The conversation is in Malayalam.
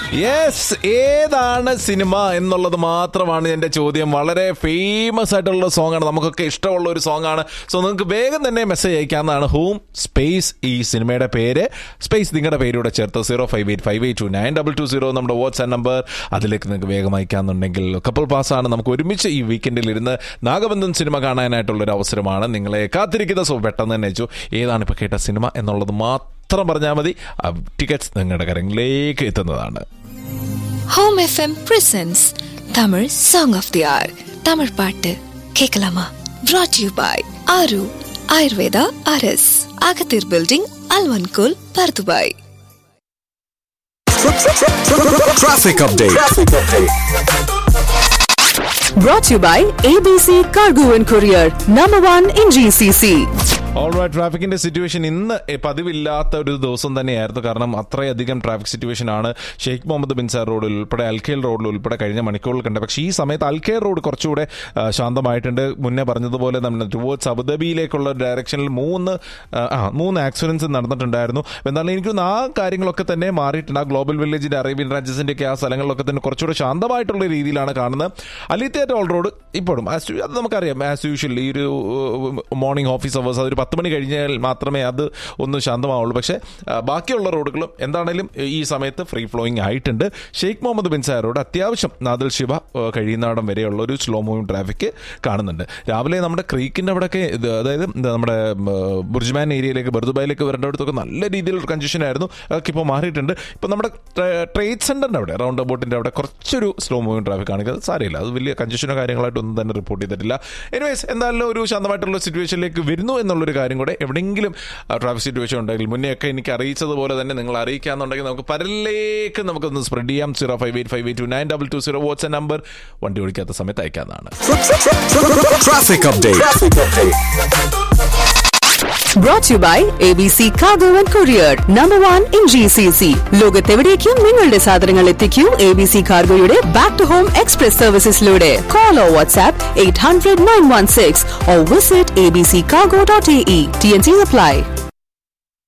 യെസ് ഏതാണ് സിനിമ എന്നുള്ളത് മാത്രമാണ് എന്റെ ചോദ്യം വളരെ ഫേമസ് ആയിട്ടുള്ള സോങ് ആണ് നമുക്കൊക്കെ ഇഷ്ടമുള്ള ഒരു സോങ് ആണ് സോ നിങ്ങൾക്ക് വേഗം തന്നെ മെസ്സേജ് അയക്കാവുന്നതാണ് ഹോം സ്പേസ് ഈ സിനിമയുടെ പേര് സ്പേസ് നിങ്ങളുടെ പേരൂടെ ചേർത്ത് zero five eight five eight two nine double two zero നമ്മുടെ വാട്സ്ആപ്പ് നമ്പർ അതിലേക്ക് നിങ്ങൾക്ക് വേഗം അയക്കാന്നുണ്ടെങ്കിൽ കപ്പിൾ പാസ് ആണ് നമുക്ക് ഒരുമിച്ച് ഈ വീക്കെൻഡിൽ ഇരുന്ന് നാഗബന്ധൻ സിനിമ കാണാനായിട്ടുള്ള ഒരു അവസരമാണ് നിങ്ങളെ കാത്തിരിക്കുന്ന സോ പെട്ടെന്ന് തന്നെ അയച്ചു ഏതാണ് ഇപ്പോൾ കേട്ട സിനിമ എന്നുള്ളത് മാത്രം പറഞ്ഞാൽ മതി ടിക്കറ്റ്സ് നിങ്ങളുടെ കരങ്ങളിലേക്ക് എത്തുന്നതാണ് home FM presents Tamil song of the hour Tamil பாட்டு கேட்கலாமா brought you by Aaru Ayurveda அரஸ் அகத்தீர் பில்டிங் அல்வன்கோல் Bur Dubai Traffic update. Brought to you by ABC Cargo and Courier, number one in GCC. All right ട്രാഫിക്കിന്റെ സിറ്റുവേഷൻ ഇന്ന് എ, പതിവില്ലാത്ത ഒരു ദിവസം തന്നെയായിരുന്നു കാരണം അത്രയധികം ട്രാഫിക് സിറ്റുവേഷൻ ആണ് ഷെയ്ഖ് മുഹമ്മദ് ബിൻ സാർ റോഡിൽ ഉൾപ്പെടെ അൽഖേൽ റോഡിൽ ഉൾപ്പെടെ കഴിഞ്ഞ മണിക്കൂറിൽ കണ്ടത് പക്ഷേ ഈ സമയത്ത് അൽഖേൽ റോഡ് കുറച്ചുകൂടെ ആ, ശാന്തമായിട്ടുണ്ട് മുന്നേ പറഞ്ഞതുപോലെ നമ്മൾ ടുവേർഡ്സ് അബുദാബിയിലേക്കുള്ള ഡയറക്ഷനിൽ മൂന്ന് ആ, ആ മൂന്ന് ആക്സിഡൻസ് നടന്നിട്ടുണ്ടായിരുന്നു എന്നാലും എനിക്ക് തോന്നുന്നു ആ കാര്യങ്ങളൊക്കെ തന്നെ മാറിയിട്ടുണ്ട് ആ ഗ്ലോബൽ വില്ലേജിന്റെ അറേബ്യൻ രാജ്യസിന്റെ ഒക്കെ ആ സ്ഥലങ്ങളിലൊക്കെ തന്നെ കുറച്ചുകൂടെ ശാന്തമായിട്ടുള്ള രീതിയിലാണ് കാണുന്നത് അലിത്തേ ടോൾ റോഡ് ഇപ്പോഴും as u- അത് നമുക്കറിയാം ആസ് യൂഷ്വൽ ഈ ഒരു മോർണിംഗ് ഓഫീസ് അവേഴ്സ് അതൊരു പത്ത് മണി കഴിഞ്ഞാൽ മാത്രമേ അത് ഒന്ന് ശാന്തമാവുള്ളൂ പക്ഷേ ആ, ബാക്കിയുള്ള റോഡുകളും എന്താണേലും ഈ സമയത്ത് ഫ്രീ ഫ്ലോയിങ് ആയിട്ടുണ്ട് ഷെയ്ഖ് മുഹമ്മദ് ബിൻ സാർ റോഡ് അത്യാവശ്യം നാദൽ ശിവ ആ, കഴിയുന്നിടം വരെയുള്ള ഒരു സ്ലോ മൂവിങ് ട്രാഫിക് കാണുന്നുണ്ട് രാവിലെ നമ്മുടെ ക്രീക്കിൻ്റെ അവിടെയൊക്കെ ഇത് അതായത് എന്താ നമ്മുടെ ഉം, ബുർജ്മാൻ ഏരിയയിലേക്ക് ബർദുബായിലേക്ക് വരേണ്ടടുത്തൊക്കെ നല്ല രീതിയിലുള്ള കൺജഷൻ ആയിരുന്നു അതൊക്കെ ഇപ്പോൾ മാറിയിട്ടുണ്ട് ഇപ്പോൾ നമ്മുടെ ട്രേഡ് സെന്ററിൻ്റെ അവിടെ റൗണ്ട് അബൌട്ടിൻ്റെ അവിടെ കുറച്ചൊരു സ്ലോ മൂവിങ് ട്രാഫിക് ആണ് അത് സാരമില്ല അത് വലിയ കൺജഷനോ കാര്യങ്ങളായിട്ടൊന്നും തന്നെ റിപ്പോർട്ട് ചെയ്തിട്ടില്ല എനിവേസ് എന്തായാലും ഒരു ശാന്തമായിട്ടുള്ള സിറ്റുവേഷനിലേക്ക് വരുന്നു എന്നുള്ളൊരു കാര്യം കൂടെ എവിടെയെങ്കിലും ട്രാഫിക് സിറ്റുവേഷൻ ഉണ്ടെങ്കിൽ മുന്നേ ഒക്കെ എനിക്ക് അറിയിച്ചതുപോലെ തന്നെ നിങ്ങൾ അറിയിക്കാന്നുണ്ടെങ്കിൽ നമുക്ക് പരലിലേക്ക് നമുക്കൊന്ന് സ്പ്രെഡ് ചെയ്യാം zero five eight five eight two nine double two zero WhatsApp number വണ്ടി ഓടിക്കാത്ത സമയത്ത് അയക്കാവുന്നതാണ് Traffic update. Brought to you by ABC Cargo and Courier, number one in GCC. ലോകത്തെവിടേക്കും നിങ്ങളുടെ സാധനങ്ങൾ എത്തിക്കൂ എ ബി സി കാർഗോയുടെ ബാക്ക് ടു ഹോം എക്സ്പ്രസ് സർവീസസിലൂടെ call or WhatsApp eight hundred nine one six or visit A B C cargo dot A E T N C apply